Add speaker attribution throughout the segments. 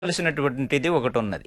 Speaker 1: వలసినటువంటిది ఒకటి ఉన్నది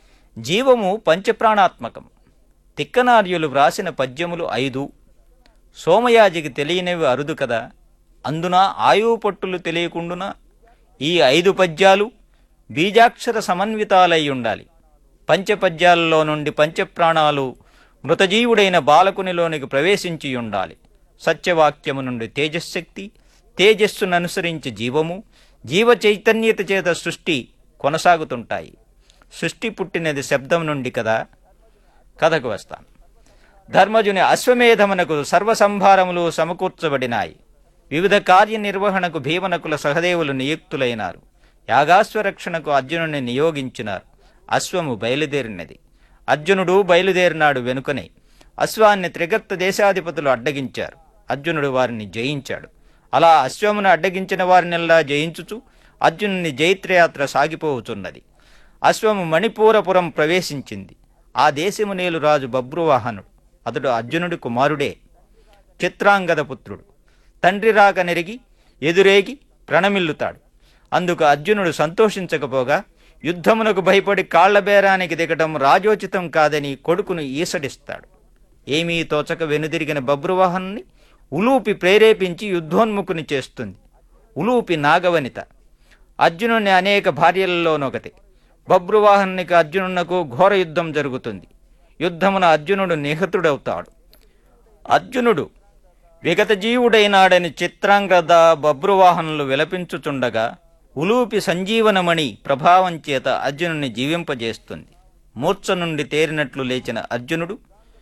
Speaker 1: జీవము పంచప్రాణాత్మకం తిక్కనార్యులు వ్రాసిన పద్యములు ఐదు సోమయాజికి తెలియనివి అరుదు కదా అందున ఆయువు పట్టులు తెలియకుండున ఈ ఐదు పద్యాలు బీజాక్షర సమన్వితాలై ఉండాలి పంచపద్యాలలో నుండి పంచప్రాణాలు మృతజీవుడైన బాలకునిలోనికి ప్రవేశించి ఉండాలి సత్యవాక్యము నుండి తేజశక్తి తేజస్సును అనుసరించి జీవము జీవ చైతన్యత చేత సృష్టి కొనసాగుతుంటాయి సృష్టి పుట్టినది శబ్దం నుండి కదా కథకు వస్తాను ధర్మజుని అశ్వమేధమునకు సర్వసంభారములు సమకూర్చబడినాయి వివిధ కార్యనిర్వహణకు భీమనకుల సహదేవులు నియుక్తులైనారు యాగాశ్వరక్షణకు అర్జునుని నియోగించినారు అశ్వము బయలుదేరినది అర్జునుడు బయలుదేరినాడు వెనుకనే అశ్వాన్ని త్రిగర్త దేశాధిపతులు అడ్డగించారు అర్జునుడు వారిని జయించాడు అలా అశ్వమును అడ్డగించిన వారినెల్లా జయించుచు అర్జునుని జైత్రయాత్ర సాగిపోవుచున్నది అశ్వము మణిపూరపురం ప్రవేశించింది ఆ దేశము నేలు రాజు బబ్రువాహనుడు అతడు అర్జునుడి కుమారుడే చిత్రాంగద పుత్రుడు తండ్రి రాక నెరిగి ఎదురేగి ప్రణమిల్లుతాడు అందుకు అర్జునుడు సంతోషించకపోగా యుద్ధమునకు భయపడి కాళ్లబేరానికి దిగటం రాజోచితం కాదని కొడుకును ఈసడిస్తాడు ఏమీ తోచక వెనుదిరిగిన బబ్రువాహనుని ఉలూపి ప్రేరేపించి యుద్ధోన్ముఖుని చేస్తుంది ఉలూపి నాగవనిత అర్జునుని అనేక భార్యలలోనొకటి బబ్రువాహనునికి అర్జునునకు ఘోర యుద్ధం జరుగుతుంది యుద్ధమున అర్జునుడు నిహతుడవుతాడు అర్జునుడు విగతజీవుడైనాడని చిత్రాంగద బబ్రువాహనులు విలపించుచుండగా ఉలూపి సంజీవనమణి ప్రభావం చేత అర్జునుని జీవింపజేస్తుంది మూర్ఛ నుండి తేరినట్లు లేచిన అర్జునుడు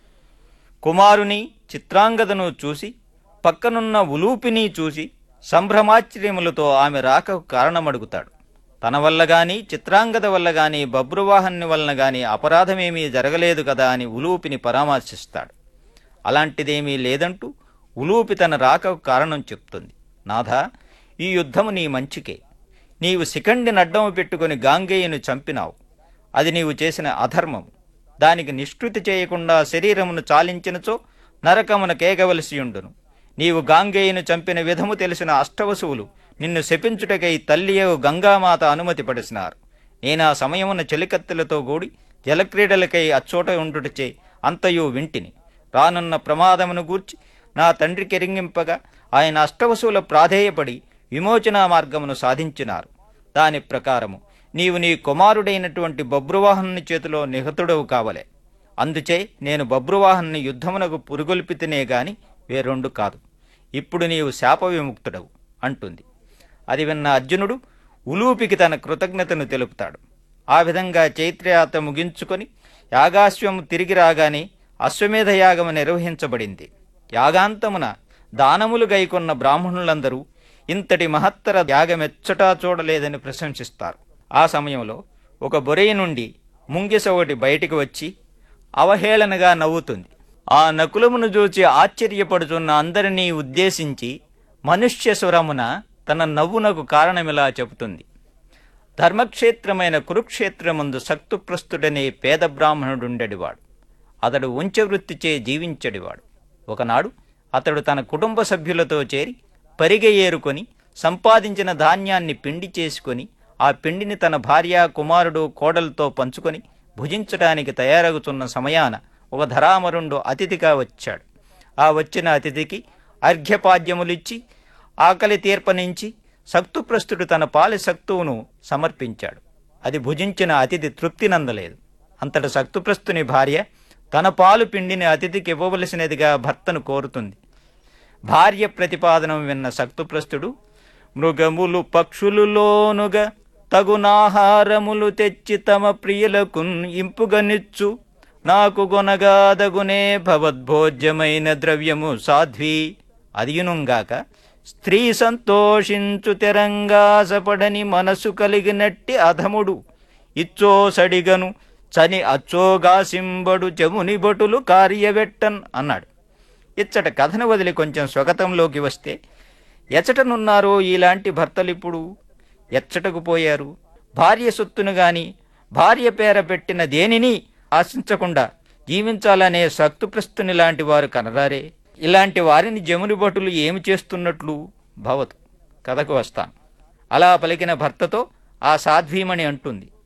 Speaker 1: కుమారుని చిత్రాంగదను చూసి పక్కనున్న ఉలూపిని చూసి సంభ్రమాశ్చర్యములతో ఆమె రాకకు కారణమడుగుతాడు తన వల్ల గాని చిత్రాంగద వల్ల గాని బబ్రువాహన్ని వలన గాని అపరాధమేమీ జరగలేదు కదా అని ఉలూపిని పరామర్శిస్తాడు అలాంటిదేమీ లేదంటూ ఉలూపి తన రాకకు కారణం చెప్తుంది నాథా ఈ యుద్ధము నీ మంచికే నీవు శిఖండి నడ్డము పెట్టుకుని గాంగేయును చంపినావు అది నీవు చేసిన అధర్మము దానికి నిష్కృతి చేయకుండా శరీరమును చాలించినచో నరకమున కేగవలసి ఉండును నీవు గాంగేయును చంపిన విధము తెలిసిన అష్టవసువులు నిన్ను శపించుటకై తల్లియగు గంగామాత అనుమతి పడిసినారు నేనా సమయమున చెలికత్తెలతో కూడి జలక్రీడలకై అచ్చోట ఉండుటచే అంతయు వింటిని రానున్న ప్రమాదమును గూర్చి నా తండ్రి కెరింగింపగా ఆయన అష్టవసువుల ప్రాధేయపడి విమోచనా మార్గమును సాధించినారు దాని ప్రకారము నీవు నీ కుమారుడైనటువంటి బబ్రువాహనుని చేతిలో నిహతుడవు కావలే అందుచే నేను బబ్రువాహన్ని యుద్ధమునకు పురుగొల్పితేనే గాని వేరొండు కాదు ఇప్పుడు నీవు శాప విముక్తుడవు అంటుంది అది విన్న అర్జునుడు ఉలూపికి తన కృతజ్ఞతను తెలుపుతాడు ఆ విధంగా చైత్రయాత్ర ముగించుకొని యాగాశ్వము తిరిగి రాగానే అశ్వమేధ యాగము నిర్వహించబడింది యాగాంతమున దానములు గైకొన్న బ్రాహ్మణులందరూ ఇంతటి మహత్తర యాగమెచ్చటా చూడలేదని ప్రశంసిస్తారు ఆ సమయంలో ఒక బొరెయి నుండి ముంగిస ఒకటి బయటికి వచ్చి అవహేళనగా నవ్వుతుంది ఆ నకులమును చూచి ఆశ్చర్యపడుతున్న అందరినీ ఉద్దేశించి మనుష్య స్వరమున తన నవ్వునకు కారణమిలా చెబుతుంది ధర్మక్షేత్రమైన కురుక్షేత్రమందు సక్తుప్రస్తుడనే పేద బ్రాహ్మణుడుండెడివాడు అతడు ఉంచవృత్తిచే జీవించడివాడు ఒకనాడు అతడు తన కుటుంబ సభ్యులతో చేరి పరిగె ఏరుకొని సంపాదించిన ధాన్యాన్ని పిండి చేసుకొని ఆ పిండిని తన భార్య కుమారుడు కోడలతో పంచుకొని భుజించడానికి తయారగుతున్న సమయాన ఒక ధరామరుండు అతిథిగా వచ్చాడు ఆ వచ్చిన అతిథికి అర్ఘ్యపాద్యములిచ్చి ఆకలి తీర్పనించి సక్తుప్రస్తుడు తన పాలి సక్తువును సమర్పించాడు అది భుజించిన అతిథి తృప్తి నందలేదు అంతట సక్తుప్రస్తుని భార్య తన పాలు పిండిని అతిథికి ఇవ్వవలసినదిగా భర్తను కోరుతుంది భార్య ప్రతిపాదనం విన్న సక్తుప్రస్తుడు మృగములు పక్షులులోనుగా తగునాహారములు తెచ్చి తమ ప్రియులకు ఇంపుగనిచ్చు నాకు గొనగాదగునే భవద్భోజ్యమైన ద్రవ్యము సాధ్వి అదియునుగాక స్త్రీ సంతోషించు తెరంగాసపడని మనసు కలిగినట్టి అధముడు ఇచ్చో సడిగను చని అచ్చోగాసింబడు జముని బటులు కార్యవెట్టన్ అన్నాడు ఇచ్చట కథను వదిలి కొంచెం స్వగతంలోకి వస్తే ఎచ్చటనున్నారో ఇలాంటి భర్తలిప్పుడు ఎచ్చటకు పోయారు భార్య సొత్తును గాని భార్య పేర పెట్టిన దేనిని ఆశించకుండా జీవించాలనే సక్తుప్రస్తుని లాంటి వారు కనరారే ఇలాంటి వారిని జముని భటులు ఏమి చేస్తున్నట్లు భవతు కథకు వస్తాను అలా పలికిన భర్తతో ఆ సాధ్వీమణి అంటుంది